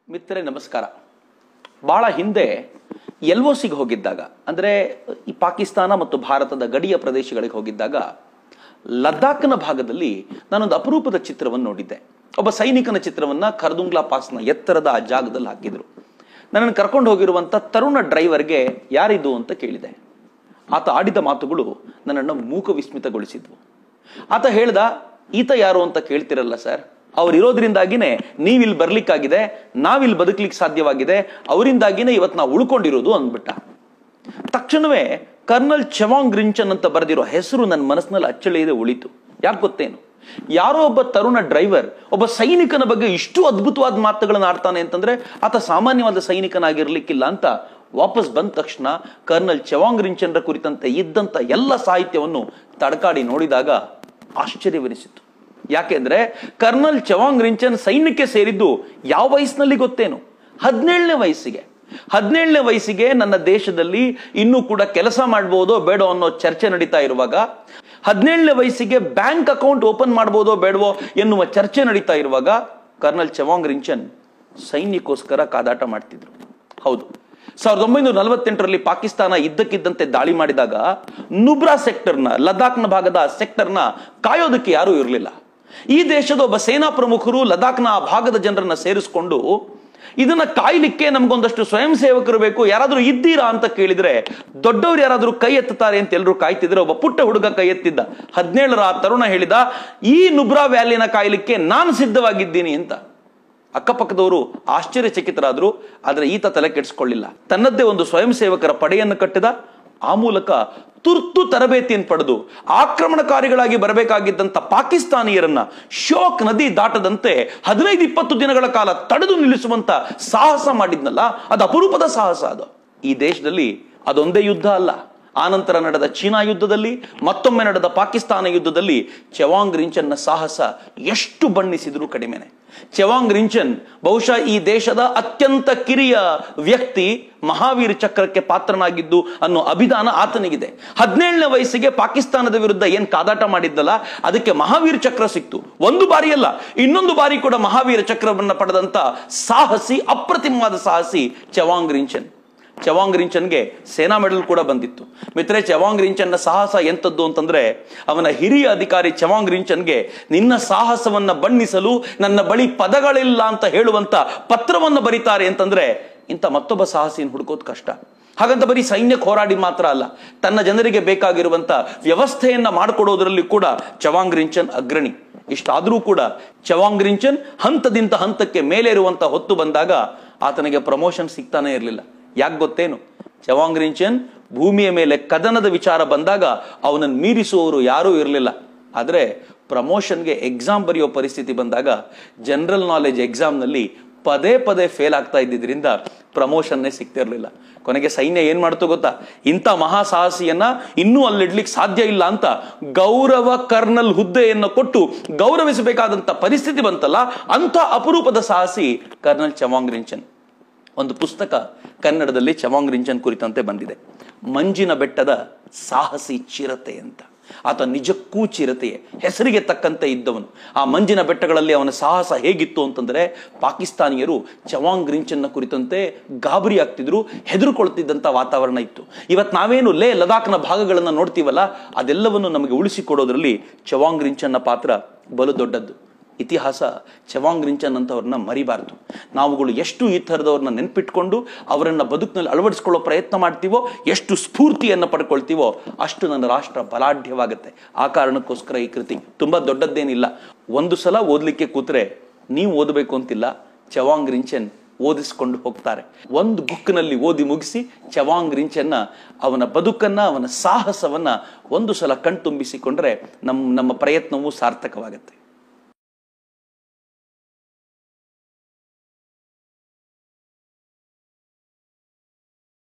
ಮಿತ್ರರೇ ನಮಸ್ಕಾರ ಬಹಳ ಹಿಂದೆ ಎಲ್ ಒ ಸಿಗೆ ಹೋಗಿದ್ದಾಗ ಅಂದರೆ ಈ ಪಾಕಿಸ್ತಾನ ಮತ್ತು ಭಾರತದ ಗಡಿಯ ಪ್ರದೇಶಗಳಿಗೆ ಹೋಗಿದ್ದಾಗ ಲದ್ದಾಖ್ನ ಭಾಗದಲ್ಲಿ ನಾನೊಂದು ಅಪರೂಪದ ಚಿತ್ರವನ್ನು ನೋಡಿದ್ದೆ ಒಬ್ಬ ಸೈನಿಕನ ಚಿತ್ರವನ್ನ ಖರ್ದುಂಗ್ಲಾ ಪಾಸ್ನ ಎತ್ತರದ ಆ ಜಾಗದಲ್ಲಿ ಹಾಕಿದ್ರು ನನ್ನನ್ನು ಕರ್ಕೊಂಡು ಹೋಗಿರುವಂಥ ತರುಣ ಡ್ರೈವರ್ಗೆ ಯಾರಿದು ಅಂತ ಕೇಳಿದೆ ಆತ ಆಡಿದ ಮಾತುಗಳು ನನ್ನನ್ನು ಮೂಕ ವಿಸ್ಮಿತಗೊಳಿಸಿದ್ವು ಆತ ಹೇಳ್ದ ಈತ ಯಾರು ಅಂತ ಕೇಳ್ತಿರಲ್ಲ ಸರ್ ಅವ್ರು ಇರೋದ್ರಿಂದಾಗಿನೇ ನೀವಿಲ್ಲಿ ಬರ್ಲಿಕ್ಕಾಗಿದೆ ನಾವಿಲ್ಲಿ ಬದುಕಲಿಕ್ಕೆ ಸಾಧ್ಯವಾಗಿದೆ ಅವರಿಂದಾಗಿನೇ ಇವತ್ತು ನಾವು ಉಳ್ಕೊಂಡಿರೋದು ಅಂದ್ಬಿಟ್ಟ ತಕ್ಷಣವೇ ಕರ್ನಲ್ ಚವಾಂಗ್ ರಿಂಚನ್ ಅಂತ ಬರೆದಿರೋ ಹೆಸರು ನನ್ನ ಮನಸ್ಸಿನಲ್ಲಿ ಅಚ್ಚಳಿಯದೆ ಉಳಿತು ಯಾಕೆ ಗೊತ್ತೇನು ಯಾರೋ ಒಬ್ಬ ತರುಣ ಡ್ರೈವರ್ ಒಬ್ಬ ಸೈನಿಕನ ಬಗ್ಗೆ ಇಷ್ಟು ಅದ್ಭುತವಾದ ಮಾತುಗಳನ್ನು ಆಡ್ತಾನೆ ಅಂತಂದ್ರೆ ಆತ ಸಾಮಾನ್ಯವಾದ ಸೈನಿಕನಾಗಿರ್ಲಿಕ್ಕಿಲ್ಲ ಅಂತ ವಾಪಸ್ ಬಂದ ತಕ್ಷಣ ಕರ್ನಲ್ ಚವಾಂಗ್ ರಿಂಚನ್ರ ಕುರಿತಂತೆ ಇದ್ದಂತ ಎಲ್ಲ ಸಾಹಿತ್ಯವನ್ನು ತಡಕಾಡಿ ನೋಡಿದಾಗ ಆಶ್ಚರ್ಯವೆನಿಸಿತು ಯಾಕೆಂದ್ರೆ ಕರ್ನಲ್ ಚವಾಂಗ್ ರಿಂಚನ್ ಸೈನ್ಯಕ್ಕೆ ಸೇರಿದ್ದು ಯಾವ ವಯಸ್ಸಿನಲ್ಲಿ ಗೊತ್ತೇನು ಹದಿನೇಳನೇ ವಯಸ್ಸಿಗೆ ಹದಿನೇಳನೇ ವಯಸ್ಸಿಗೆ ನನ್ನ ದೇಶದಲ್ಲಿ ಇನ್ನೂ ಕೂಡ ಕೆಲಸ ಮಾಡ್ಬೋದೋ ಬೇಡೋ ಅನ್ನೋ ಚರ್ಚೆ ನಡೀತಾ ಇರುವಾಗ ಹದಿನೇಳನೇ ವಯಸ್ಸಿಗೆ ಬ್ಯಾಂಕ್ ಅಕೌಂಟ್ ಓಪನ್ ಮಾಡ್ಬೋದೋ ಬೇಡವೋ ಎನ್ನುವ ಚರ್ಚೆ ನಡೀತಾ ಇರುವಾಗ ಕರ್ನಲ್ ಚವಾಂಗ್ ರಿಂಚನ್ ಸೈನ್ಯಕ್ಕೋಸ್ಕರ ಕಾದಾಟ ಮಾಡ್ತಿದ್ರು ಹೌದು ಸಾವಿರದ ಒಂಬೈನೂರ ನಲವತ್ತೆಂಟರಲ್ಲಿ ಪಾಕಿಸ್ತಾನ ಇದ್ದಕ್ಕಿದ್ದಂತೆ ದಾಳಿ ಮಾಡಿದಾಗ ನುಬ್ರಾ ಸೆಕ್ಟರ್ನ ಲದಾಖ್ನ ಭಾಗದ ಸೆಕ್ಟರ್ನ ಕಾಯೋದಕ್ಕೆ ಯಾರೂ ಇರಲಿಲ್ಲ ಈ ದೇಶದ ಒಬ್ಬ ಸೇನಾ ಪ್ರಮುಖರು ಲದಾಖ್ನ ಆ ಭಾಗದ ಜನರನ್ನ ಸೇರಿಸಿಕೊಂಡು ಇದನ್ನ ಕಾಯ್ಲಿಕ್ಕೆ ನಮ್ಗೊಂದಷ್ಟು ಸ್ವಯಂ ಸೇವಕರು ಬೇಕು ಯಾರಾದ್ರೂ ಇದ್ದೀರಾ ಅಂತ ಕೇಳಿದ್ರೆ ದೊಡ್ಡವರು ಯಾರಾದ್ರೂ ಕೈ ಎತ್ತುತ್ತಾರೆ ಅಂತ ಎಲ್ಲರೂ ಕಾಯ್ತಿದ್ರೆ ಒಬ್ಬ ಪುಟ್ಟ ಹುಡುಗ ಕೈ ಎತ್ತಿದ್ದ ಹದಿನೇಳರ ಆ ತರುಣ ಹೇಳಿದ ಈ ನುಬ್ರಾ ವ್ಯಾಲಿನ ಕಾಯ್ಲಿಕ್ಕೆ ನಾನು ಸಿದ್ಧವಾಗಿದ್ದೀನಿ ಅಂತ ಅಕ್ಕಪಕ್ಕದವರು ಆಶ್ಚರ್ಯಚಕಿತರಾದ್ರು ಆದರೆ ಈತ ತಲೆ ಕೆಡಿಸ್ಕೊಳ್ಳಿಲ್ಲ ತನ್ನದ್ದೇ ಒಂದು ಸ್ವಯಂ ಸೇವಕರ ಪಡೆಯನ್ನು ಕಟ್ಟಿದ ಆ ಮೂಲಕ ತುರ್ತು ತರಬೇತಿಯನ್ನು ಪಡೆದು ಆಕ್ರಮಣಕಾರಿಗಳಾಗಿ ಬರಬೇಕಾಗಿದ್ದಂತ ಪಾಕಿಸ್ತಾನಿಯರನ್ನ ಶೋಕ್ ನದಿ ದಾಟದಂತೆ ಹದಿನೈದು ಇಪ್ಪತ್ತು ದಿನಗಳ ಕಾಲ ತಡೆದು ನಿಲ್ಲಿಸುವಂತ ಸಾಹಸ ಮಾಡಿದ್ನಲ್ಲ ಅದು ಅಪರೂಪದ ಸಾಹಸ ಅದು ಈ ದೇಶದಲ್ಲಿ ಅದೊಂದೇ ಯುದ್ಧ ಅಲ್ಲ ಆನಂತರ ನಡೆದ ಚೀನಾ ಯುದ್ಧದಲ್ಲಿ ಮತ್ತೊಮ್ಮೆ ನಡೆದ ಪಾಕಿಸ್ತಾನ ಯುದ್ಧದಲ್ಲಿ ಚವಾಂಗ್ ರಿಂಚನ್ನ ಸಾಹಸ ಎಷ್ಟು ಬಣ್ಣಿಸಿದರೂ ಕಡಿಮೆನೆ ಚವಾಂಗ್ ರಿಂಚನ್ ಬಹುಶಃ ಈ ದೇಶದ ಅತ್ಯಂತ ಕಿರಿಯ ವ್ಯಕ್ತಿ ಮಹಾವೀರ ಚಕ್ರಕ್ಕೆ ಪಾತ್ರನಾಗಿದ್ದು ಅನ್ನೋ ಅಭಿದಾನ ಆತನಿಗಿದೆ ಹದಿನೇಳನೇ ವಯಸ್ಸಿಗೆ ಪಾಕಿಸ್ತಾನದ ವಿರುದ್ಧ ಏನ್ ಕಾದಾಟ ಮಾಡಿದ್ದಲ್ಲ ಅದಕ್ಕೆ ಮಹಾವೀರ ಚಕ್ರ ಸಿಕ್ತು ಒಂದು ಬಾರಿ ಅಲ್ಲ ಇನ್ನೊಂದು ಬಾರಿ ಕೂಡ ಮಹಾವೀರ ಚಕ್ರವನ್ನ ಪಡೆದಂತ ಸಾಹಸಿ ಅಪ್ರತಿಮವಾದ ಸಾಹಸಿ ಚವಾಂಗ್ ರಿಂಚನ್ ಚವಾಂಗ್ ರಿಂಚನ್ಗೆ ಸೇನಾ ಮೆಡಲ್ ಕೂಡ ಬಂದಿತ್ತು ಮಿತ್ರೆ ಚವಾಂಗ್ ರಿಂಚನ್ನ ಸಾಹಸ ಎಂಥದ್ದು ಅಂತಂದ್ರೆ ಅವನ ಹಿರಿಯ ಅಧಿಕಾರಿ ಚವಾಂಗ್ ರಿಂಚನ್ಗೆ ನಿನ್ನ ಸಾಹಸವನ್ನ ಬಣ್ಣಿಸಲು ನನ್ನ ಬಳಿ ಪದಗಳಿಲ್ಲ ಅಂತ ಹೇಳುವಂತ ಪತ್ರವನ್ನು ಬರೀತಾರೆ ಅಂತಂದ್ರೆ ಇಂಥ ಮತ್ತೊಬ್ಬ ಸಾಹಸಿನ ಹುಡುಕೋದು ಕಷ್ಟ ಹಾಗಂತ ಬರೀ ಸೈನ್ಯಕ್ಕೆ ಹೋರಾಡಿ ಮಾತ್ರ ಅಲ್ಲ ತನ್ನ ಜನರಿಗೆ ಬೇಕಾಗಿರುವಂತ ವ್ಯವಸ್ಥೆಯನ್ನ ಮಾಡಿಕೊಡೋದ್ರಲ್ಲಿ ಕೂಡ ಚವಾಂಗ್ ರಿಂಚನ್ ಅಗ್ರಣಿ ಇಷ್ಟಾದರೂ ಕೂಡ ಚವಾಂಗ್ ರಿಂಚನ್ ಹಂತದಿಂದ ಹಂತಕ್ಕೆ ಮೇಲೇರುವಂತ ಹೊತ್ತು ಬಂದಾಗ ಆತನಿಗೆ ಪ್ರಮೋಷನ್ ಸಿಗ್ತಾನೆ ಇರಲಿಲ್ಲ ಯಾಕೆ ಗೊತ್ತೇನು ಚವಾಂಗ್ ರಿಂಚನ್ ಭೂಮಿಯ ಮೇಲೆ ಕದನದ ವಿಚಾರ ಬಂದಾಗ ಅವನನ್ನು ಮೀರಿಸುವವರು ಯಾರೂ ಇರಲಿಲ್ಲ ಆದರೆ ಪ್ರಮೋಷನ್ಗೆ ಎಕ್ಸಾಮ್ ಬರೆಯೋ ಪರಿಸ್ಥಿತಿ ಬಂದಾಗ ಜನರಲ್ ನಾಲೆಜ್ ಎಕ್ಸಾಮ್ನಲ್ಲಿ ಪದೇ ಪದೇ ಫೇಲ್ ಆಗ್ತಾ ಇದ್ದಿದ್ರಿಂದ ಪ್ರಮೋಷನ್ನೇ ಸಿಗ್ತಿರ್ಲಿಲ್ಲ ಕೊನೆಗೆ ಸೈನ್ಯ ಏನ್ ಮಾಡ್ತು ಗೊತ್ತಾ ಇಂಥ ಮಹಾ ಸಾಹಸಿಯನ್ನ ಇನ್ನೂ ಅಲ್ಲಿಡ್ಲಿಕ್ಕೆ ಸಾಧ್ಯ ಇಲ್ಲ ಅಂತ ಗೌರವ ಕರ್ನಲ್ ಹುದ್ದೆಯನ್ನು ಕೊಟ್ಟು ಗೌರವಿಸಬೇಕಾದಂತ ಪರಿಸ್ಥಿತಿ ಬಂತಲ್ಲ ಅಂತ ಅಪರೂಪದ ಸಾಹಸಿ ಕರ್ನಲ್ ಚವಾಂಗ್ ರಿಂಚನ್ ಒಂದು ಪುಸ್ತಕ ಕನ್ನಡದಲ್ಲಿ ಚವಾಂಗ್ ರಿಂಚನ್ ಕುರಿತಂತೆ ಬಂದಿದೆ ಮಂಜಿನ ಬೆಟ್ಟದ ಸಾಹಸಿ ಚಿರತೆ ಅಂತ ಆತ ನಿಜಕ್ಕೂ ಚಿರತೆಯೇ ಹೆಸರಿಗೆ ತಕ್ಕಂತೆ ಇದ್ದವನು ಆ ಮಂಜಿನ ಬೆಟ್ಟಗಳಲ್ಲಿ ಅವನ ಸಾಹಸ ಹೇಗಿತ್ತು ಅಂತಂದ್ರೆ ಪಾಕಿಸ್ತಾನಿಯರು ಚವಾಂಗ್ ರಿಂಚನ್ನ ಕುರಿತಂತೆ ಗಾಬರಿ ಆಗ್ತಿದ್ರು ಹೆದರುಕೊಳ್ತಿದ್ದಂಥ ವಾತಾವರಣ ಇತ್ತು ಇವತ್ತು ನಾವೇನು ಲೇ ಲದಾಖ್ನ ಭಾಗಗಳನ್ನು ನೋಡ್ತೀವಲ್ಲ ಅದೆಲ್ಲವನ್ನು ನಮಗೆ ಉಳಿಸಿಕೊಡೋದ್ರಲ್ಲಿ ಚವಾಂಗ್ ರಿಂಚನ್ನ ಪಾತ್ರ ಬಲು ದೊಡ್ಡದ್ದು ಇತಿಹಾಸ ಚವಾಂಗ್ ರಿಂಚನ್ ಅಂತವ್ರನ್ನ ಮರಿಬಾರ್ದು ನಾವುಗಳು ಎಷ್ಟು ಈ ಥರದವ್ರನ್ನ ನೆನ್ಪಿಟ್ಕೊಂಡು ಅವರನ್ನ ಬದುಕಿನಲ್ಲಿ ಅಳವಡಿಸ್ಕೊಳ್ಳೋ ಪ್ರಯತ್ನ ಮಾಡ್ತೀವೋ ಎಷ್ಟು ಸ್ಫೂರ್ತಿಯನ್ನು ಪಡ್ಕೊಳ್ತೀವೋ ಅಷ್ಟು ನನ್ನ ರಾಷ್ಟ್ರ ಬಲಾಢ್ಯವಾಗುತ್ತೆ ಆ ಕಾರಣಕ್ಕೋಸ್ಕರ ಈ ಕೃತಿ ತುಂಬಾ ದೊಡ್ಡದ್ದೇನಿಲ್ಲ ಒಂದು ಸಲ ಓದಲಿಕ್ಕೆ ಕೂತ್ರೆ ನೀವು ಓದಬೇಕು ಅಂತಿಲ್ಲ ಚವಾಂಗ್ ರಿಂಚನ್ ಓದಿಸ್ಕೊಂಡು ಹೋಗ್ತಾರೆ ಒಂದು ಬುಕ್ನಲ್ಲಿ ಓದಿ ಮುಗಿಸಿ ಚವಾಂಗ್ ರಿಂಚನ್ನ ಅವನ ಬದುಕನ್ನ ಅವನ ಸಾಹಸವನ್ನ ಒಂದು ಸಲ ಕಣ್ತುಂಬಿಸಿಕೊಂಡ್ರೆ ನಮ್ಮ ನಮ್ಮ ಪ್ರಯತ್ನವೂ ಸಾರ್ಥಕವಾಗುತ್ತೆ